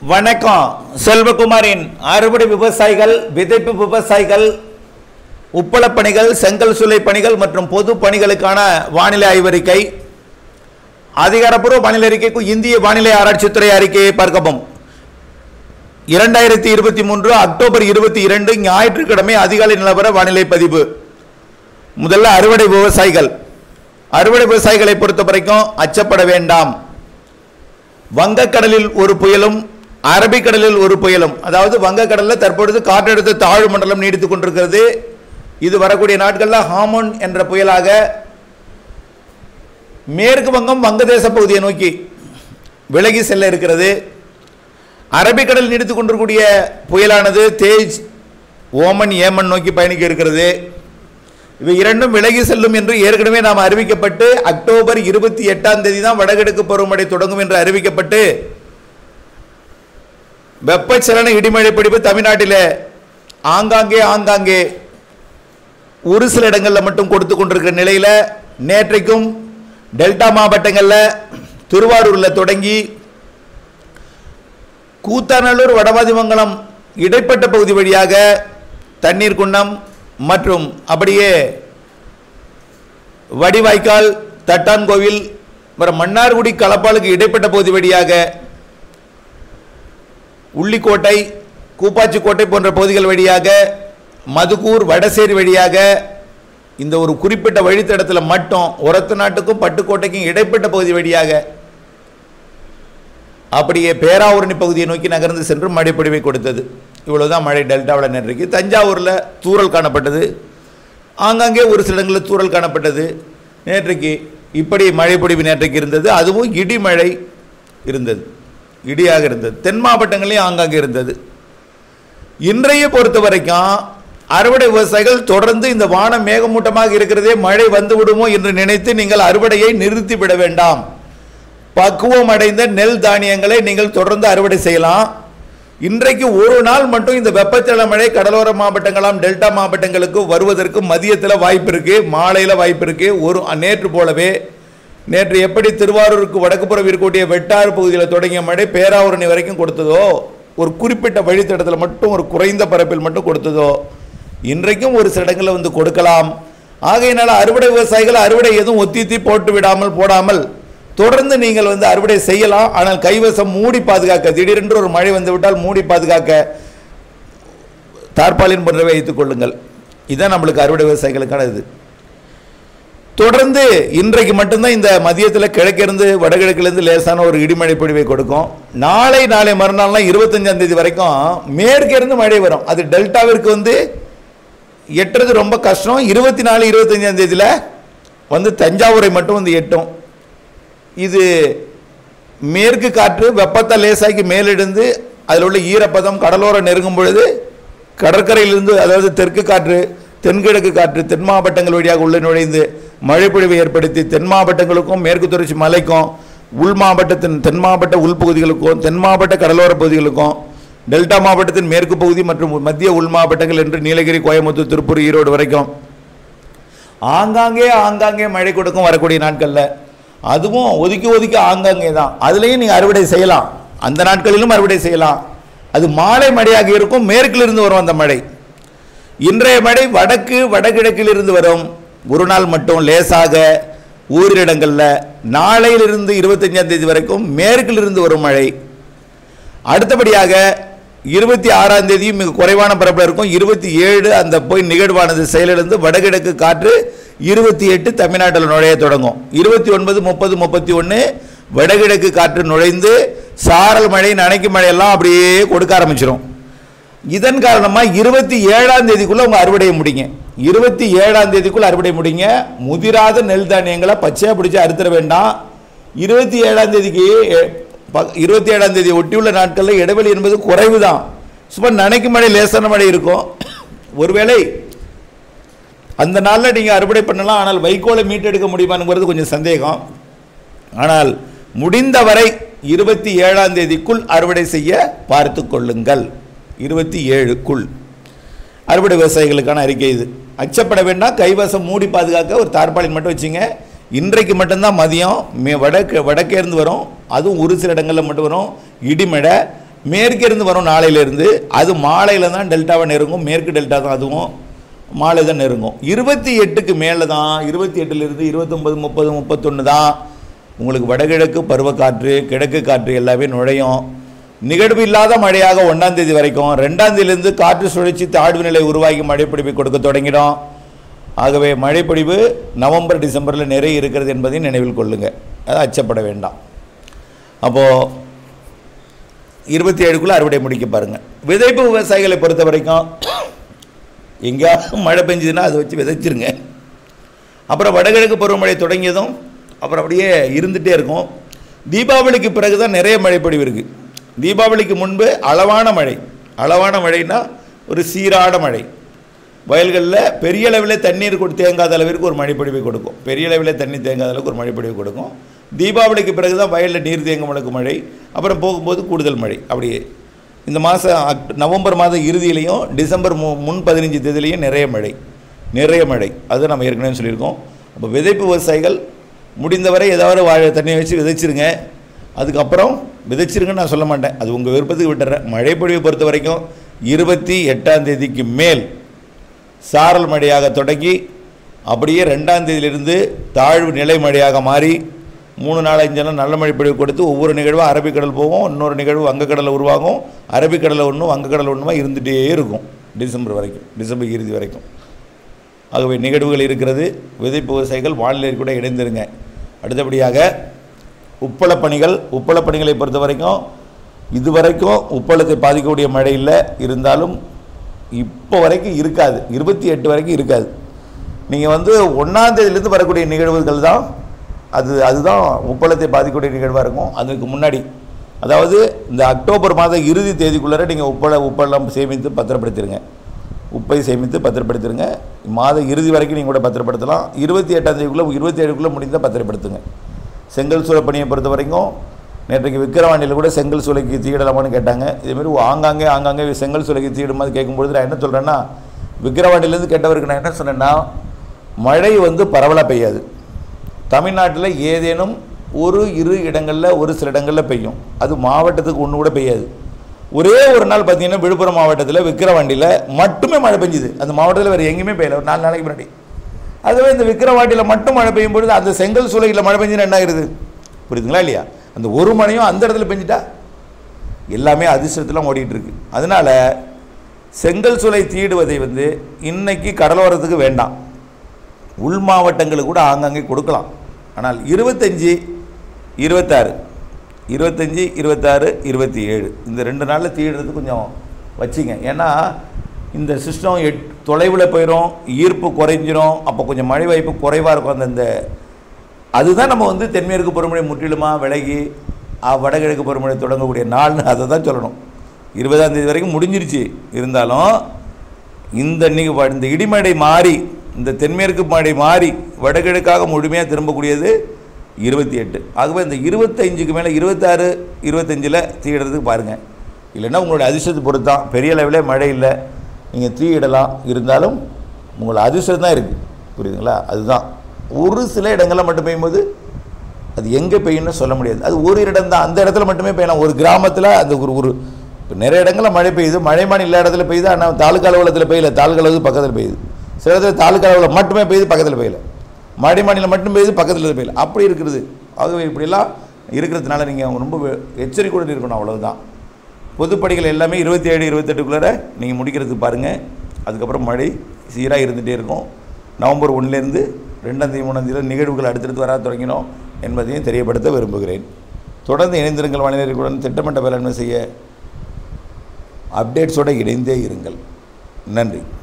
வணக்கம் செல்வகுமாரின் அறுவடை விவசாயிகள் விதைப்பு விவசாயிகள் உப்பளப் பணிகள் செங்கல் சூளை பணிகள் மற்றும் பொது பணிகளுக்கான வானிலை ஆய்வறிக்கை அதிகாரப்பூர்வ வானிலை அறிக்கைக்கு இந்திய வானிலை ஆராய்ச்சித்துறை அறிக்கையை பார்க்கவும் இரண்டாயிரத்தி இருபத்தி மூன்று அக்டோபர் இருபத்தி இரண்டு ஞாயிற்றுக்கிழமை அதிகாலை நிலவர வானிலை பதிவு முதல்ல அறுவடை விவசாயிகள் அறுவடை விவசாயிகளை பொறுத்த வரைக்கும் அச்சப்பட வேண்டாம் வங்கக்கடலில் ஒரு புயலும் அரபிக்கடலில் ஒரு புயலும் அதாவது வங்கக்கடலில் தற்பொழுது காற்றழுத்த தாழ்வு மண்டலம் நீடித்துக் கொண்டிருக்கிறது இது வரக்கூடிய நாட்களில் ஹாமோன் என்ற புயலாக மேற்கு வங்கம் வங்கதேச பகுதியை நோக்கி விலகி செல்ல இருக்கிறது அரபிக்கடல் நீடித்துக் கொண்டிருக்கூடிய புயலானது தேஜ் ஓமன் ஏமன் நோக்கி பயணிக்க இருக்கிறது இவை இரண்டும் விலகி செல்லும் என்று ஏற்கனவே நாம் அறிவிக்கப்பட்டு அக்டோபர் இருபத்தி எட்டாம் தேதி தான் வடகிழக்கு பருவமழை தொடங்கும் என்று அறிவிக்கப்பட்டு வெப்பச்சலன இடிமழை பிடிப்பு தமிழ்நாட்டில் ஆங்காங்கே ஆங்காங்கே ஒரு சில இடங்களில் மட்டும் கொடுத்து கொண்டிருக்கிற நிலையில் நேற்றைக்கும் டெல்டா மாவட்டங்களில் திருவாரூரில் தொடங்கி கூத்தாநல்லூர் வடவாதிமங்கலம் இடைப்பட்ட பகுதி வழியாக தண்ணீர் குண்டம் மற்றும் அப்படியே வடிவாய்க்கால் தட்டான்கோவில் அப்புறம் மன்னார்குடி களப்பாலுக்கு இடைப்பட்ட பகுதி வழியாக உள்ளிக்கோட்டை கூப்பாச்சிக்கோட்டை போன்ற பகுதிகள் வழியாக மதுக்கூர் வடசேரி வழியாக இந்த ஒரு குறிப்பிட்ட வழித்தடத்தில் மட்டும் உரத்து நாட்டுக்கும் பட்டுக்கோட்டைக்கும் இடைப்பட்ட பகுதி வழியாக அப்படியே பேராவூரணி பகுதியை நோக்கி நகர்ந்து சென்று மழைப்பொழிவை கொடுத்தது இவ்வளவுதான் மழை டெல்டாவில் நேற்றைக்கு தஞ்சாவூரில் தூறல் காணப்பட்டது ஆங்காங்கே ஒரு சில இடங்களில் தூறல் காணப்பட்டது நேற்றைக்கு இப்படி மழைப்பொழிவு நேற்றைக்கு இருந்தது அதுவும் இடிமழை இருந்தது இடியாக இருந்தது தென் மாவட்டங்களையும் ஆங்காங்கே இருந்தது இன்றைய பொறுத்த வரைக்கும் அறுவடை விவசாயிகள் தொடர்ந்து இந்த வானம் மேகமூட்டமாக இருக்கிறதே மழை வந்து விடுமோ என்று நினைத்து நீங்கள் அறுவடையை நிறுத்தி விட வேண்டாம் பக்குவம் அடைந்த நெல் தானியங்களை நீங்கள் தொடர்ந்து அறுவடை செய்யலாம் இன்றைக்கு ஒரு நாள் மட்டும் இந்த வெப்பச்சல மழை கடலோர மாவட்டங்களாம் டெல்டா மாவட்டங்களுக்கு வருவதற்கு மதியத்தில் வாய்ப்பு இருக்கு மாலையில் வாய்ப்பு இருக்கு ஒரு நேற்று போலவே நேற்று எப்படி திருவாரூருக்கு வடக்குப்புறம் இருக்கக்கூடிய வெட்டாறு பகுதியில் தொடங்கிய மழை பேராவூரணி வரைக்கும் கொடுத்ததோ ஒரு குறிப்பிட்ட வழித்தடத்தில் மட்டும் ஒரு குறைந்த பரப்பில் மட்டும் கொடுத்ததோ இன்றைக்கும் ஒரு சில இடங்களில் வந்து கொடுக்கலாம் ஆகையினால அறுவடை விவசாயிகள் அறுவடை எதுவும் ஒத்தித்தி போட்டு விடாமல் போடாமல் தொடர்ந்து நீங்கள் வந்து அறுவடை செய்யலாம் ஆனால் கைவசம் மூடி பாதுகாக்க திடீரென்று ஒரு மழை வந்து விட்டால் மூடி பாதுகாக்க தார்பாலின் போன்றவை வைத்துக் கொள்ளுங்கள் இதுதான் நம்மளுக்கு அறுவடை விவசாயிகளுக்கான இது தொடர்ந்து இன்றைக்கு மட்டும்தான் இந்த மதியத்தில் கிழக்கிருந்து வடகிழக்கிலிருந்து லேசான ஒரு இடிமழை பொழிவை கொடுக்கும் நாளை நாளை மறுநாள்லாம் இருபத்தஞ்சாம் தேதி வரைக்கும் மேற்கிருந்து மழை வரும் அது டெல்டாவிற்கு வந்து எட்டுறது ரொம்ப கஷ்டம் இருபத்தி நாலு இருபத்தஞ்சாம் தேதியில் வந்து தஞ்சாவூரை மட்டும் வந்து எட்டும் இது மேற்கு காற்று வெப்பத்தை லேசாக்கி மேலெடுந்து அதில் உள்ள ஈரப்பதம் கடலோரம் நெருங்கும் பொழுது கடற்கரையிலிருந்து அதாவது தெற்கு காற்று தென்கிழக்கு காற்று தென் மாவட்டங்கள் வழியாக உள்ள நுழைந்து மழைப்பொழிவை ஏற்படுத்தி தென் மாவட்டங்களுக்கும் மேற்கு தொடர்ச்சி மலைக்கும் உள் மாவட்டத்தின் தென் மாவட்ட உள்பகுதிகளுக்கும் தென் மாவட்ட கடலோர பகுதிகளுக்கும் டெல்டா மாவட்டத்தின் மேற்கு பகுதி மற்றும் மத்திய உள் மாவட்டங்கள் என்று நீலகிரி கோயம்புத்தூர் திருப்பூர் ஈரோடு வரைக்கும் ஆங்காங்கே ஆங்காங்கே மழை கொடுக்கும் வரக்கூடிய நாட்களில் அதுவும் ஒதுக்கி ஒதுக்கி ஆங்காங்கே தான் அதுலேயும் நீங்கள் அறுவடை செய்யலாம் அந்த நாட்களிலும் அறுவடை செய்யலாம் அது மாலை மழையாக இருக்கும் மேற்கிலிருந்து வரும் அந்த மழை இன்றைய மழை வடக்கு வடகிழக்கில் இருந்து வரும் ஒரு நாள் மட்டும் லேசாக ஊரிடங்களில் நாளையிலிருந்து இருபத்தஞ்சாம் தேதி வரைக்கும் மேற்கிலிருந்து வரும் மழை அடுத்தபடியாக இருபத்தி ஆறாம் தேதியும் மிக குறைவான பரப்பில் இருக்கும் இருபத்தி ஏழு அந்த போய் நிகழ்வானது செயலிழந்து வடகிழக்கு காற்று இருபத்தி எட்டு தமிழ்நாட்டில் நுழைய தொடங்கும் இருபத்தி ஒன்பது முப்பது முப்பத்தி ஒன்று வடகிழக்கு காற்று நுழைந்து சாரல் மழை நனைக்கும் மழையெல்லாம் அப்படியே கொடுக்க ஆரம்பிச்சிடும் இதன் காரணமாக இருபத்தி ஏழாம் தேதிக்குள்ள உங்க அறுவடையை முடிங்க இருபத்தி ஏழாம் தேதிக்குள்ள அறுவடை முடிங்க முதிராத நெல் தானியங்களை பச்சையாக பிடிச்சி அறுத்துட வேண்டாம் இருபத்தி ஏழாம் தேதிக்கு ப- இருபத்தி ஏழாம் தேதி ஒட்டியுள்ள நாட்களில் இடைவெளி என்பது குறைவு தான் சும்மா நனைக்கும் மழை லேசான மழை இருக்கும் ஒருவேளை அந்த நாளில் நீங்கள் அறுவடை பண்ணலாம் ஆனால் வைக்கோலை மீட்டெடுக்க முடியுமாங்கிறது கொஞ்சம் சந்தேகம் ஆனால் முடிந்தவரை இருபத்தி ஏழாம் தேதிக்குள் அறுவடை செய்ய பார்த்து கொள்ளுங்கள் இருபத்தி ஏழுக்குள் அறுவடை விவசாயிகளுக்கான அறிக்கை இது அச்சப்பட வேண்டாம் கைவசம் மூடி பாதுகாக்க ஒரு தார்பாலின் மட்டும் வச்சுங்க இன்றைக்கு மட்டும்தான் மதியம் மே வடக்கு வடக்கே இருந்து வரும் அதுவும் ஒரு சில இடங்களில் மட்டும் வரும் இடிமழை மேற்கே இருந்து வரும் நாளையிலேருந்து அது மாலையில் தான் டெல்டாவை நெருங்கும் மேற்கு டெல்டா தான் அதுவும் மாலை தான் நெருங்கும் இருபத்தி எட்டுக்கு மேலே தான் இருபத்தி எட்டுலேருந்து இருபத்தொம்பது முப்பது முப்பத்தொன்று தான் உங்களுக்கு வடகிழக்கு பருவக்காற்று கிழக்கு காற்று எல்லாமே நுழையும் நிகழ்வு இல்லாத மழையாக ஒன்றாம் தேதி வரைக்கும் ரெண்டாம் தேதியிலிருந்து காற்று சுழற்சி தாழ்வு நிலை உருவாகி மழைப்பிடிப்பை கொடுக்க தொடங்கிடும் ஆகவே மழைப்பொழிவு நவம்பர் டிசம்பரில் நிறைய இருக்கிறது என்பதை நினைவில் கொள்ளுங்கள் அதை அச்சப்பட வேண்டாம் அப்போது இருபத்தி ஏழுக்குள்ளே அறுவடை முடிக்க பாருங்கள் விதைப்பு விவசாயிகளை பொறுத்த வரைக்கும் எங்கேயாவது மழை பெஞ்சதுன்னா அதை வச்சு விதைச்சிருங்க அப்புறம் வடகிழக்கு பருவமழை தொடங்கியதும் அப்புறம் அப்படியே இருந்துகிட்டே இருக்கும் தீபாவளிக்கு பிறகு தான் நிறைய மழைப்பொழிவு இருக்குது தீபாவளிக்கு முன்பு அளவான மழை அளவான மழைன்னா ஒரு சீரான மழை வயல்களில் பெரிய அளவில் தண்ணீர் கொடு தேங்காத அளவிற்கு ஒரு மழைப்பொழிவை கொடுக்கும் பெரிய அளவில் தண்ணீர் தேங்காத அளவுக்கு ஒரு மழைப்பொழிவு கொடுக்கும் தீபாவளிக்கு பிறகு தான் வயலில் நீர் தேங்க முழக்கு மழை அப்புறம் போகும்போது கூடுதல் மழை அப்படியே இந்த மாதம் அக்ட் நவம்பர் மாத இறுதியிலையும் டிசம்பர் மு முன் பதினஞ்சு தேதியிலையும் நிறைய மழை நிறைய மழை அது நம்ம ஏற்கனவே சொல்லியிருக்கோம் அப்போ விதைப்பு விவசாயிகள் முடிந்தவரை ஏதாவது வாழை தண்ணியை வச்சு விதைச்சிருங்க அதுக்கப்புறம் விதைச்சிருங்கன்னு நான் சொல்ல மாட்டேன் அது உங்கள் விருப்பத்துக்கு விட்டுறேன் மழைப்பொழிவை பொறுத்த வரைக்கும் இருபத்தி எட்டாம் தேதிக்கு மேல் சாரல் மழையாக தொடங்கி அப்படியே ரெண்டாம் தேதியிலிருந்து தாழ்வு நிலை மழையாக மாறி மூணு நாள் அஞ்சு நாள் நல்ல மழை பொழிவு கொடுத்து ஒவ்வொரு நிகழ்வும் அரபிக்கடல் போகும் இன்னொரு நிகழ்வு வங்கக்கடலில் உருவாகும் அரபிக்கடலில் ஒன்றும் வங்கக்கடல் ஒன்றுமா இருந்துகிட்டே இருக்கும் டிசம்பர் வரைக்கும் டிசம்பர் இறுதி வரைக்கும் ஆகவே நிகழ்வுகள் இருக்கிறது விதைப்பு விவசாயிகள் வானிலை கூட இணைந்திருங்க அடுத்தபடியாக உப்பளப் பணிகள் உப்பளப் பணிகளை பொறுத்த வரைக்கும் இதுவரைக்கும் உப்பளத்தை பாதிக்கக்கூடிய மழை இல்லை இருந்தாலும் இப்போ வரைக்கும் இருக்காது இருபத்தி எட்டு வரைக்கும் இருக்காது நீங்கள் வந்து ஒன்றாந்தேதியிலேருந்து வரக்கூடிய நிகழ்வுகள் தான் அது அதுதான் உப்பளத்தை பாதிக்கக்கூடிய நிகழ்வாக இருக்கும் அதுக்கு முன்னாடி அதாவது இந்த அக்டோபர் மாத இறுதி தேதிக்குள்ளார நீங்கள் உப்பள உப்பளம் சேமித்து பத்திரப்படுத்திடுங்க உப்பை சேமித்து பத்திரப்படுத்திடுங்க மாத இறுதி வரைக்கும் நீங்கள் கூட பத்திரப்படுத்தலாம் இருபத்தி எட்டாம் தேதிக்குள்ளே இருபத்தி ஏழுக்குள்ளே முடிந்தால் பத்திரப்படுத்துங்க செங்கல் சூளை பணியை பொறுத்த வரைக்கும் நேற்றைக்கு விக்கிரவாண்டியில் கூட செங்கல் சூளைக்கு தீயிடலாமான்னு கேட்டாங்க இதேமாரி ஆங்காங்கே ஆங்காங்கே செங்கல் சூளைக்கு தீயிடும்போது கேட்கும்பொழுது நான் என்ன சொல்கிறேன்னா விக்கிரவாண்டியிலேருந்து கேட்டவருக்கு நான் என்ன சொன்னேன்னா மழை வந்து பரவலாக பெய்யாது தமிழ்நாட்டில் ஏதேனும் ஒரு இரு இடங்களில் ஒரு சில இடங்களில் பெய்யும் அது மாவட்டத்துக்கு ஒன்று கூட பெய்யாது ஒரே ஒரு நாள் பார்த்தீங்கன்னா விழுப்புரம் மாவட்டத்தில் விக்கிரவாண்டியில் மட்டுமே மழை பெஞ்சுது அந்த மாவட்டத்தில் வேறு எங்கேயுமே பெய்யல ஒரு நாலு நாளைக்கு முன்னாடி அதுவே இந்த விக்கிரவாண்டியில் மட்டும் மழை பெய்யும் பொழுது அந்த செங்கல் சூளையில் மழை பெஞ்சுன்னா என்ன ஆகுது புரியுதுங்களா இல்லையா அந்த ஒரு மழையும் அந்த இடத்துல பெஞ்சிட்டா எல்லாமே அதிர்ஷ்டத்தில் ஓடிட்டு இருக்கு அதனால செங்கல் சூளை தீடுவதை வந்து இன்னைக்கு கடலோரத்துக்கு வேண்டாம் உள் மாவட்டங்களுக்கு கூட ஆங்காங்கே கொடுக்கலாம் ஆனால் இருபத்தஞ்சி இருபத்தாறு இருபத்தஞ்சி இருபத்தாறு இருபத்தி ஏழு இந்த ரெண்டு நாளில் தீடுறது கொஞ்சம் வச்சிங்க ஏன்னா இந்த சிஸ்டம் எட் தொலைவில் போயிடும் ஈர்ப்பு குறைஞ்சிரும் அப்போ கொஞ்சம் மழை வாய்ப்பு குறைவாக இருக்கும் அந்த இந்த அதுதான் நம்ம வந்து தென்மேற்கு பருவமழை முற்றிலுமாக விலகி அ, வடகிழக்கு பருவமழை தொடங்கக்கூடிய நாள்னு அதை தான் சொல்லணும் இருபதாம் தேதி வரைக்கும் முடிஞ்சிருச்சு இருந்தாலும் இந்த இன்னைக்கு இந்த இடிமழை மாறி இந்த தென்மேற்கு மழை மாறி வடகிழக்காக முழுமையாக திரும்பக்கூடியது இருபத்தி எட்டு ஆகவே இந்த இருபத்தஞ்சுக்கு மேலே இருபத்தாறு இருபத்தஞ்சில் தீயிடுறதுக்கு பாருங்கள் இல்லைன்னா உங்களுடைய அதிர்ஷ்டத்தை பொறுத்தான் பெரிய அளவில் மழை இல்லை நீங்கள் தீயிடலாம் இருந்தாலும் உங்களோட அதிர்ஷ்டம் தான் இருக்குது புரியுதுங்களா அதுதான் ஒரு சில இடங்களில் மட்டும் பெய்யும்போது அது எங்கே பெய்யும்னு சொல்ல முடியாது அது ஒரு இடம் தான் அந்த இடத்துல மட்டுமே பெய்யலாம் ஒரு கிராமத்தில் அந்த ஒரு ஒரு இப்போ நிறைய இடங்களில் மழை பெய்யுது மழைமான் இல்லாத இடத்துல பெய்யுது ஆனால் தாலுக்கா அலுவலகத்தில் பெய்யல தாலுக்கா அலுவலகத்துக்கு பக்கத்தில் பெய்யுது சில இடத்துல தாலுக்கா அலுவலகம் மட்டுமே பெய்யுது பக்கத்தில் பெய்யல மழை மாநிலம் மட்டும் பெய்யுது பக்கத்தில் பெய்யல அப்படி இருக்கிறது ஆகவே இப்படிலாம் இருக்கிறதுனால நீங்கள் ரொம்ப எச்சரிக்கையுடன் இருக்கணும் அவ்வளவுதான் பொதுப்படிகள் எல்லாமே இருபத்தி ஏழு இருபத்தெட்டுக்குள்ளார நீங்கள் முடிக்கிறதுக்கு பாருங்கள் அதுக்கப்புறம் மழை சீராக இருந்துகிட்டே இருக்கும் நவம்பர் ஒன்றுலேருந்து ரெண்டாம் தேதி மூணாம் தேதி நிகழ்வுகள் அடுத்தடுத்து வர தொடங்கினோம் என்பதையும் தெரியப்படுத்த விரும்புகிறேன் தொடர்ந்து இணைந்திருங்கள் வானிலைகளுடன் திட்டமிட்ட வேளாண்மை செய்ய அப்டேட்ஸோடு இணைந்தே இருங்கள் நன்றி